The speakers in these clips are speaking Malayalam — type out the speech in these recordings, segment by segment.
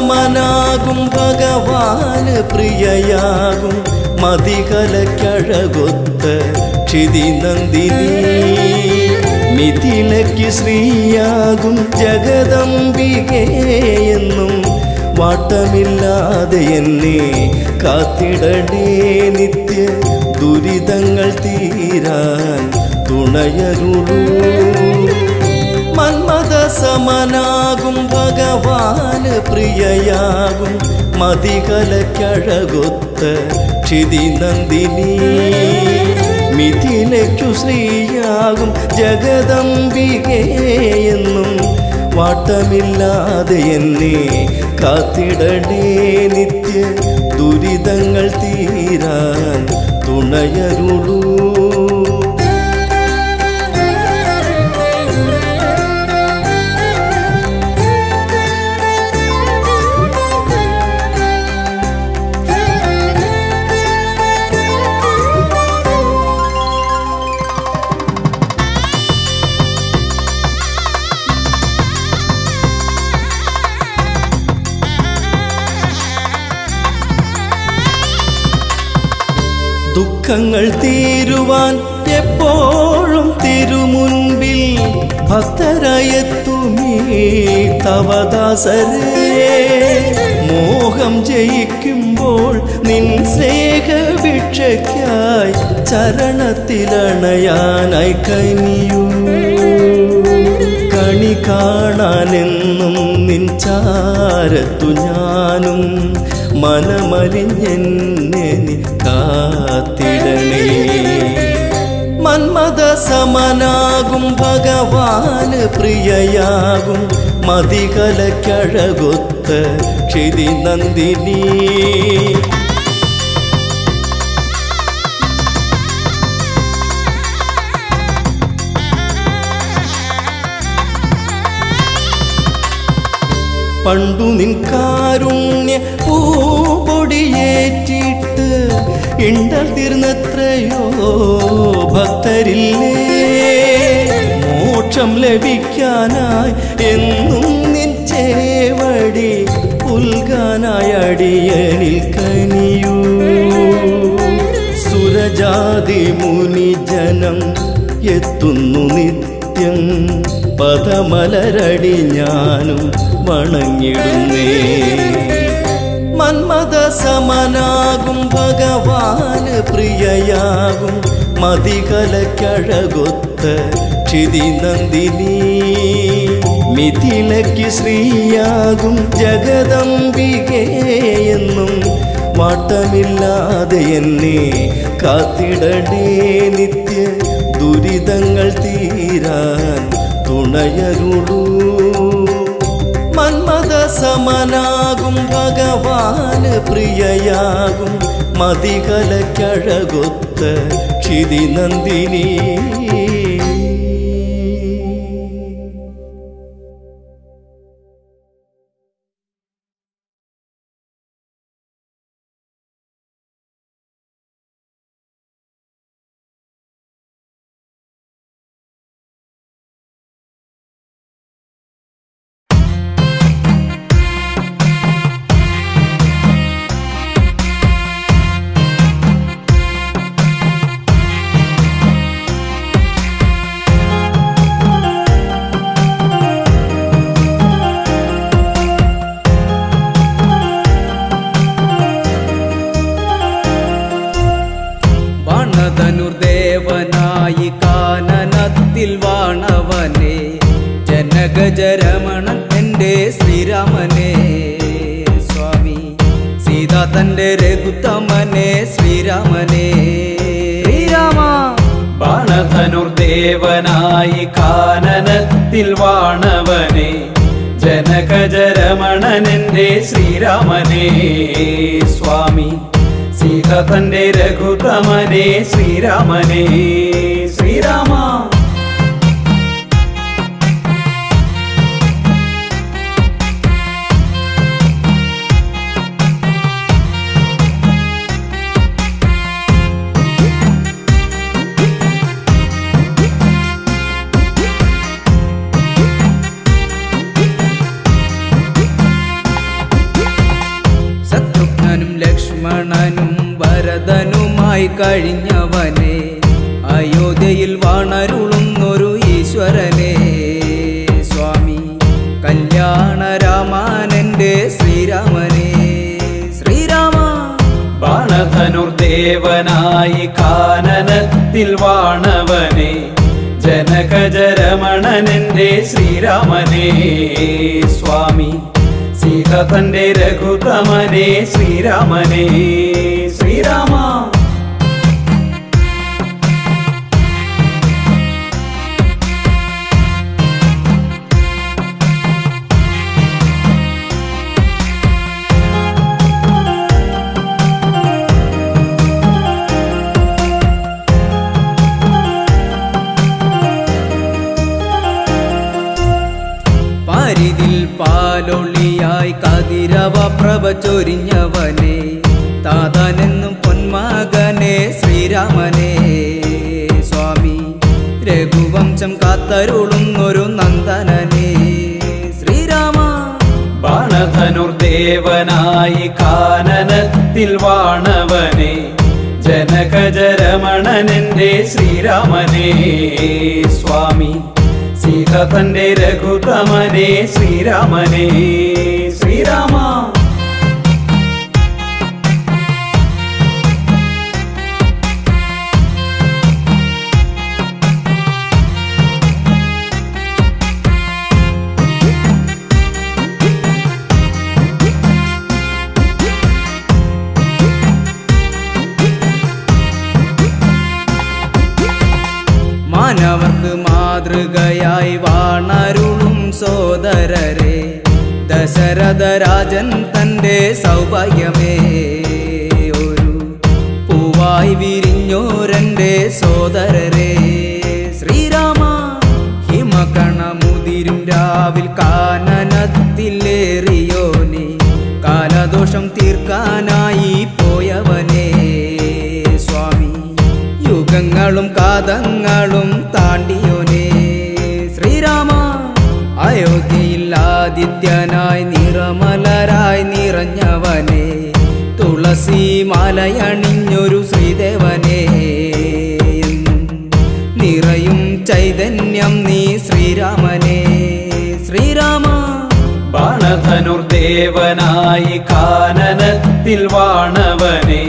സമനാകും ഭഗവാന് പ്രിയയാകും മതികലക്കഴകൊത്ത ക്ഷിതി നന്ദിനി മിഥിലയ്ക്ക് ശ്രീയാകും ജഗദംബികേ എന്നും വാട്ടമില്ലാതെ എന്നെ കാത്തിടണേ നിത്യ ദുരിതങ്ങൾ തീരാൻ തുണയരുളൂ മന്മത സമനാകും ഭഗവാന് പ്രിയയാകും മതികലക്കഴകൊത്ത ക്ഷിതി നന്ദിനി മിഥിലയ്ക്കു ശ്രീയാകും ജഗദംബികേ എന്നും വാട്ടമില്ലാതെ എന്നെ കാത്തിടണേ നിത്യ ദുരിതങ്ങൾ തീരാൻ തുണയരുളൂ ദുഃഖങ്ങൾ തീരുവാൻ എപ്പോഴും തിരുമുൻപിൽ ഭക്തരായെത്തുമീ തവദാസരേ മോഹം ജയിക്കുമ്പോൾ നിൻ സ്നേഹഭിക്ഷയ്ക്കായി ചരണത്തിലണയാനായി കനിയൂ കണി കാണാനെന്നും നിൻ ചാരത്തു ഞാനും മനമലിഞ്ഞെന്നെ നീ കാത്തിടണേ മന്മത സമനാകും ഭഗവാന് പ്രിയയാകും മതികലക്കഴകൊത്ത ക്ഷിതി നന്ദിനി പണ്ടു നിൻ കാരുണ്യ പൂപൊടിയേറ്റിട്ട് ഇണ്ടൽ തീർന്നത്രയോ ഭക്തരില്ലേ മോക്ഷം ലഭിക്കാനായി എന്നും നിൻ ചേവടി പുൽകാനായി അടിയനിൽ കനിയൂ സുരജാതി മുനി ജനം എത്തുന്നു നിത്യം പദമലരടി ഞാനും വണങ്ങിടുന്നേ മന്മത സമനാകും ഭഗവാന് പ്രിയയാകും മതികലക്കഴകൊത്ത ക്ഷിതി നന്ദിനി മിഥിലയ്ക്ക് ശ്രീയാകും ജഗദംബികേ എന്നും വാട്ടമില്ലാതെ എന്നെ കാത്തിടണേ നിത്യ ദുരിതങ്ങൾ തീരാൻ തുണയരുളൂ മന്മത സമനാകും ഭഗവാന് പ്രിയയാകും മതികലക്കഴകൊത്ത ക്ഷിതി നന്ദിനി വണധനുർദേവനായി കാനനത്തിൽ വാണവനെ ജനഗജരമണൻ എൻ്റെ ശ്രീരാമനെ സ്വാമി സീതാ തൻ്റെ രഘുത്തമനെ ശ്രീരാമനെ ശ്രീരാമ ബാണധനുർദേവനായി കാനനത്തിൽ വാണവനെ ജനകജരമണനെന്റെ ശ്രീരാമനെ സ്വാമി സീത തന്റെ രഘുതമനെ ശ്രീരാമനെ ശ്രീരാമ കഴിഞ്ഞവനെ അയോധ്യയിൽ വാണരുളുന്നൊരു ഈശ്വരനെ സ്വാമി കല്യാണരാമാനന്റെ ശ്രീരാമനെ ശ്രീരാമ ബാണധനുർദേവനായി കാനനത്തിൽ വാണവനെ ജനകജരമണനന്റെ ശ്രീരാമനെ സ്വാമി സീത തന്റെ രഘുതമനെ ശ്രീരാമനെ ശ്രീരാമ പാരിതിൽ പാലൊളിയായി കതിരവ പ്രഭ ചൊരിഞ്ഞവനെ താതാനെന്നും പൊന്മകനെ ശ്രീരാമനെ സ്വാമി രഘുവംശം കാത്തരുളുന്നൊരു നന്ദനനെ ശ്രീരാമ ബാണധനുർദേവനായി കാനനത്തിൽ വാണവനെ ജനകജരമണനന്റെ ശ്രീരാമനെ സ്വാമി സീത തന്റെ രഘുതമനെ ശ്രീരാമനെ ശ്രീരാമ മാനവർക്ക് മാതൃകയായി വാണരുളും സോദരരെ ദശരഥ രാജൻ തന്റെ സൗഭാഗ്യമേ ഒരു പൂവായി വിരിഞ്ഞോരന്റെ സോദരരെ ശ്രീരാമ ഹിമകണമുതിരും രാവിൽ കാനനത്തിലേറിയോനെ കാലദോഷം തീർക്കാനായി പോയവനെ സ്വാമി യുഗങ്ങളും കാതങ്ങളും താണ്ടിയോനെ ശ്രീരാമ അയോധ്യയിൽ ആദിത്യനായി നിറമലരായി നിറഞ്ഞവനെ തുളസി മാലയണിഞ്ഞൊരു ശ്രീദേവനെ എന്നും നിറയും ചൈതന്യം നീ ശ്രീരാമനെ ശ്രീരാമ ബാണധനുർദേവനായി കാനനത്തിൽ വാണവനെ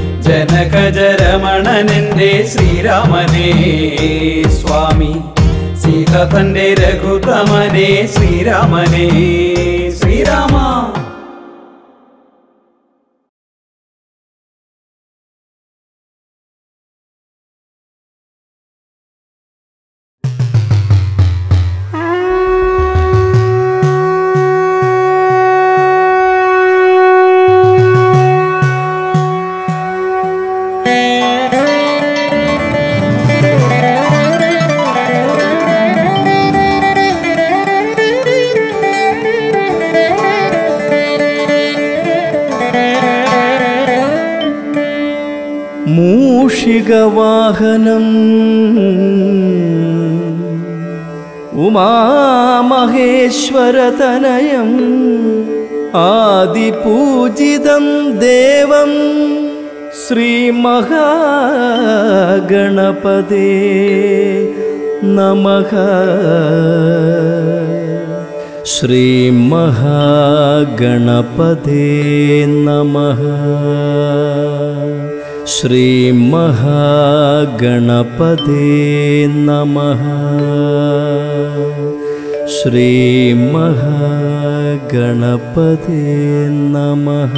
ജനകജരമണനന്റെ ശ്രീരാമനെ സ്വാമി സീത തന്റെ രഘുതമനെ ശ്രീരാമനെ ശ്രീരാമ മൂഷികവാഹനം ഉമാമഹേശ്വരതനയം ആദിപൂജിതം ദേവം ശ്രീമഹാഗണപതേ നമഃ ശ്രീമഹാഗണപതേ നമഃ ശ്രീമഹാഗണപതേ നമഃ ശ്രീമഹാഗണപതേ നമഃ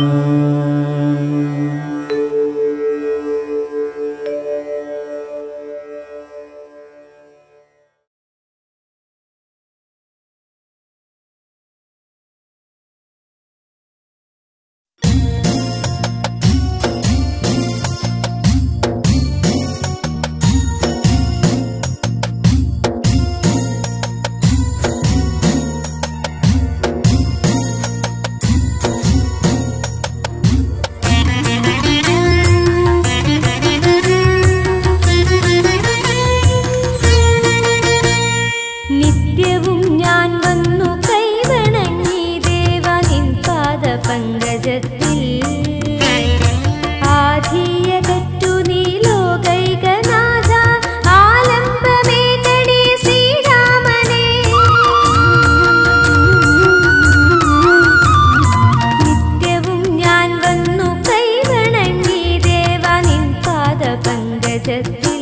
ും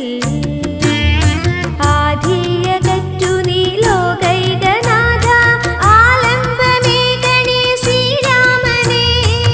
ആധിയകറ്റു നീ ലോകൈകനാഥ ആലംബമേകണേ ശ്രീരാമനേ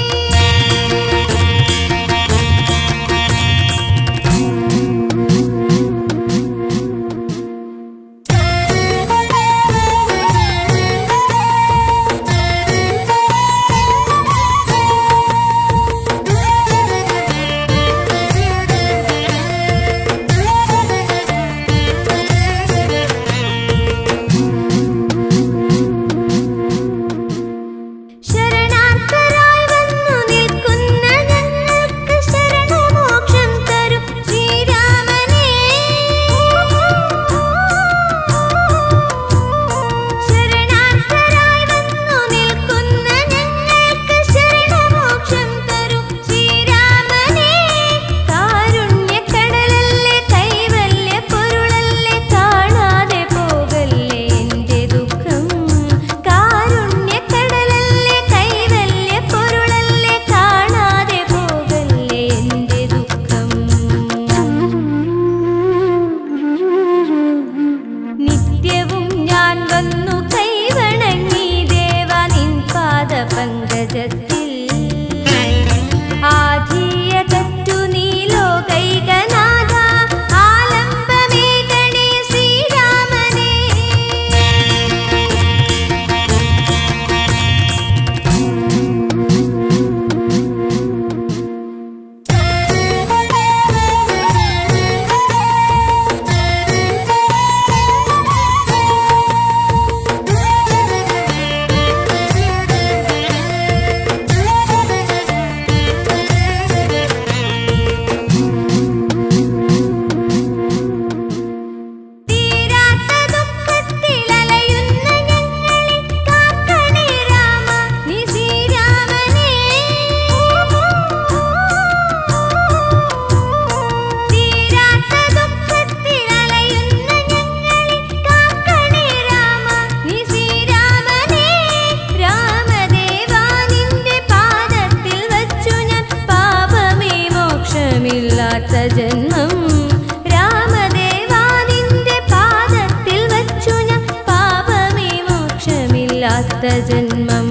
ശരണാർത്ഥരായി വന്നു നിൽക്കുന്ന ഞങ്ങൾക്ക് ശരണമോക്ഷം തരും ശ്രീരാമനേ ശരണാർത്ഥരായി വന്നു നിൽക്കുന്ന ഞങ്ങൾക്ക് ശരണമോക്ഷം തരും ശ്രീരാമനേ കാരുണ്യക്കടലല്ലേ കൈവല്യ പൊരുളല്ലേ കാണാതെ പോകല്ലേ എൻ്റെ ദുഃഖം കാരുണ്യക്കടലല്ലേ കൈവല്യ പൊരുളല്ലേ കാണാതെ പോകല്ലേ എൻ്റെ ദുഃഖം നിത്യവും ഞാൻ വന്നു കൈവണങ്ങി ദേവ നിൻ പാദ പങ്കജത്തിൽ ആധിയകറ്റു നീ ലോകൈകനാഥ ആലംബമേകണേ ശ്രീരാമനേ തീരാത്ത ദുഃഖത്തിൽ അലയുന്ന ഞങ്ങളെ കാക്കണേ രാമ നീ ശ്രീരാമനേ തീരാത്ത ദുഃഖത്തിൽ അലയുന്ന ഞങ്ങളെ കാക്കണേ രാമ നീ ശ്രീരാമനേ രാമദേവാ നിന്റെ പാദത്തിൽ വച്ചു ഞാൻ പാപമേ മോക്ഷമില്ലാത്ത ജന്മം രാമദേവാ നിന്റെ പാദത്തിൽ വച്ചു ഞാൻ പാപമേ മോക്ഷമില്ലാത്ത ജന്മം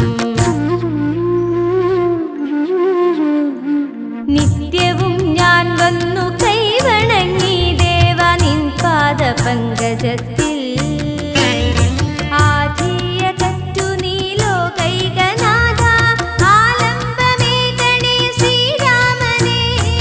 നിത്യവും ഞാൻ വന്നു കൈവണങ്ങി ദേവ നിൻ പാദ പങ്കജത്തിൽ ആധിയകറ്റു നീ ലോകൈകനാഥ ആലംബമേകണേ ശ്രീരാമനേ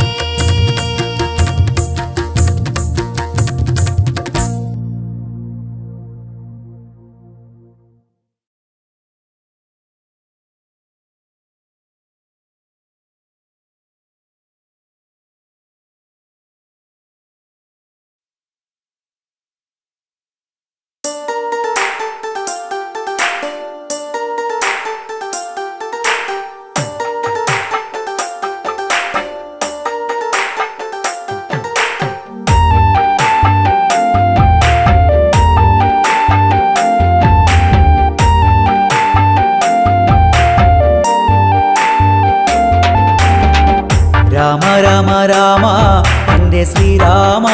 രാമ രാമ രാമ എൻ്റെ ശ്രീരാമ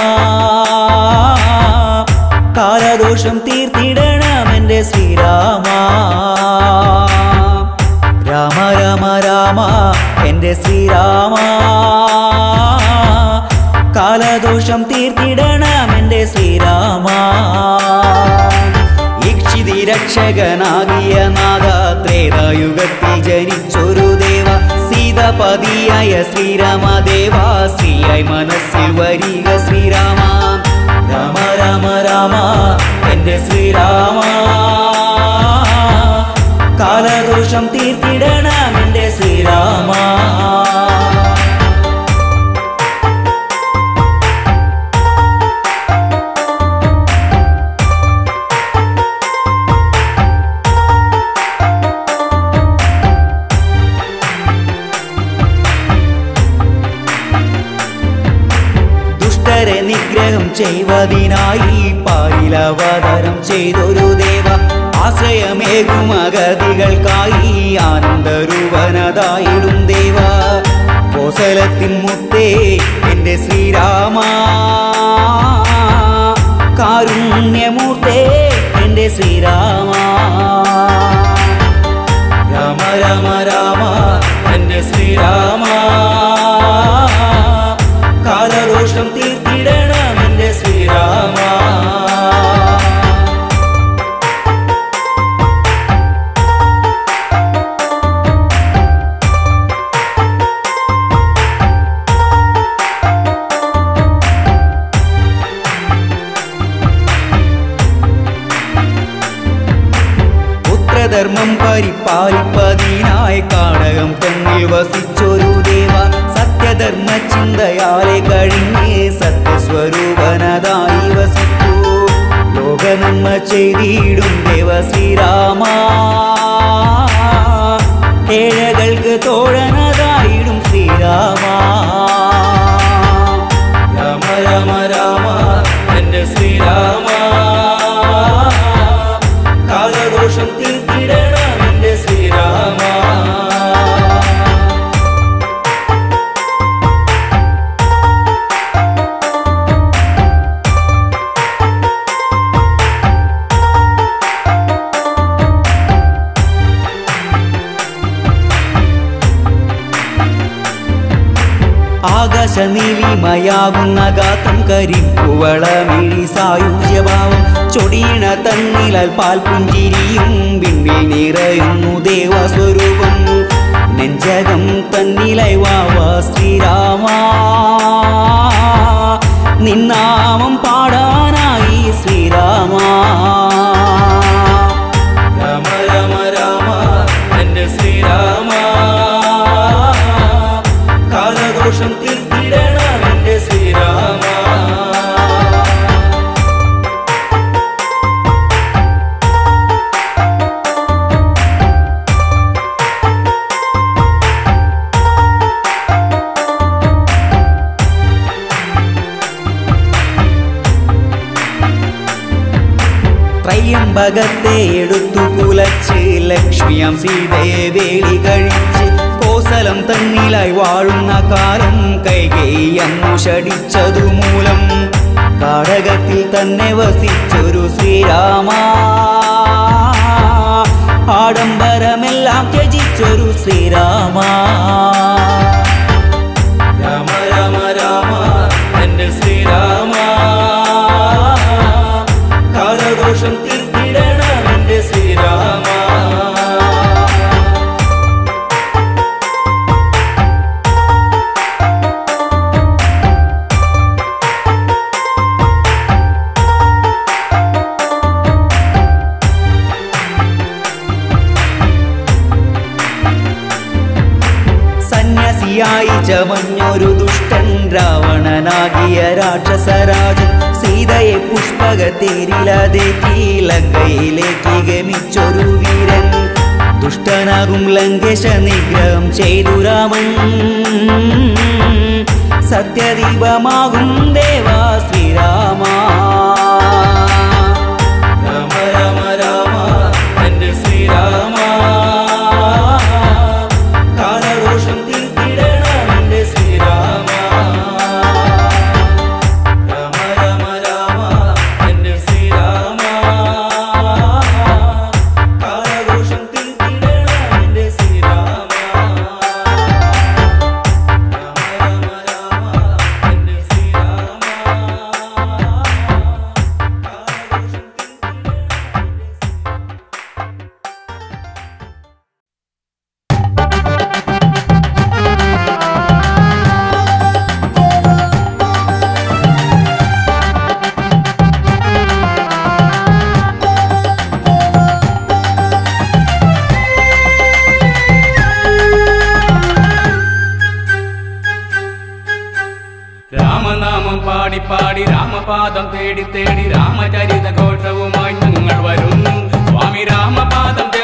കാലദോഷം തീർത്തിടണം എൻ്റെ ശ്രീരാമ രാമ രാമ രാമ എൻ്റെ ശ്രീരാമ കാലദോഷം തീർത്തിടണം എൻ്റെ ശ്രീരാമ ഇക്ഷിതി രക്ഷകനാകിയ നാഥ ത്രേതായുഗത്തിൽ ജനിച്ചൊരു ദേവ സീതപതിയായ ശ്രീരാമദേവ ശ്രീയായി മനസ്സിൽ വരിക ശ്രീരാമ രാമ രാമ രാമ എൻ്റെ ശ്രീരാമ കാലദോഷം തീർത്തിടണം എൻ്റെ ശ്രീരാമ ദുഷ്ടരെ നിഗ്രഹം ചെയ്വതിനായി പാരിലവതരം ചെയ്തൊരു ദേവ ആശ്രയമേകും അഗതികൾക്കായി ആനന്ദരൂപനതായിടും ദേവ കോസലത്തിൻ മുത്തേ എൻ്റെ ശ്രീരാമ കാരുണ്യമൂർത്തേ എൻ്റെ ശ്രീരാമ രാമ രാമ രാമ എൻ്റെ ശ്രീരാമ കാലദോഷം തീർത്തിടണം എൻ്റെ ശ്രീരാമ പുത്രധർമ്മം പരിപാലിപ്പതിനായി കാടകം തന്നിൽ വസിച്ചൊരു ദേവ സത്യധർമ്മ ചിന്തയാലെ കഴിഞ്ഞ് സത്യസ്വരൂപനതായി വസിക്കൂ ലോകനന്മ ചെയ്തിടും ദേവ ശ്രീരാമ ഏഴകൾക്ക് തോഴനതായിടും ശ്രീരാമ രാമ രാമ രാമ എൻ്റെ ശ്രീരാമ കാലദോഷം തീർത്തിടണം എൻ്റെ ശ്രീരാമ ആകാശ നീലിമയാകുന്ന ഗാത്രം കരിപ്പുവളമിഴി സായുജ്യഭാവം ചൊടിയണ തന്നിലാൽ പാൽപുഞ്ചിരിയും വിണ്ണിൽ നിറയുന്നു ദേവസ്വരൂപം നെഞ്ചകം തന്നിലായി വാവ ശ്രീരാമ നിന്നാമം പാടാനായി ശ്രീരാമ രാമ രാമ രാമ എൻ്റെ ശ്രീരാമ കാലദോഷം തീർത്തിടണം എൻ്റെ ശ്രീരാമ ത്രയംബകത്തെ എടുത്തു കുലച്ച് ലക്ഷ്മിയാം സീതയെ വേളി കഴിച്ച് കോസലം തന്നിലായി വാഴുന്ന കാലം കൈകേയങ്ങു ഷടിച്ചതു മൂലം കാടകത്തിൽ തന്നെ വസിച്ചൊരു ശ്രീരാമ ആഡംബരമെല്ലാം ത്യജിച്ചൊരു ശ്രീരാമ രാമ രാമ രാമ എൻ്റെ ശ്രീരാമ കാലദോഷം തീർത്തിടണം എൻ്റെ ശ്രീരാമ സന്യാസിയായി ചമഞ്ഞൊരു ദുഷ്ടൻ രാവണനാകിയ രാക്ഷസരാജൻ സീതയെ പുഷ്പകത്തേരിലതേറ്റി ലങ്കയിലേക്ക് ഗമിച്ചൊരു വീരൻ ദുഷ്ടനാകും ലങ്കേശ നിഗ്രഹം ചെയ്തു രാമൻ സത്യദീപമാകും ദേവാ ശ്രീരാമ രാമ രാമ രാമ എൻ്റെ ശ്രീരാമ കാലദോഷം തീർത്തിടണം എൻ്റെ ശ്രീരാമ രാമ രാമ രാമ എൻ്റെ ശ്രീരാമ കാലദോഷം തീർത്തിടണം എൻ്റെ ശ്രീരാമ രാമ രാമ രാമ എൻ്റെ ശ്രീരാമ കാലദോഷം തീർത്തിടണം രാമനാമം പാടി പാടി രാമപാദം തേടി തേടി രാമചരിത ഘോഷവുമായി ഞങ്ങൾ വരുന്നു സ്വാമി രാമപാദം തേടി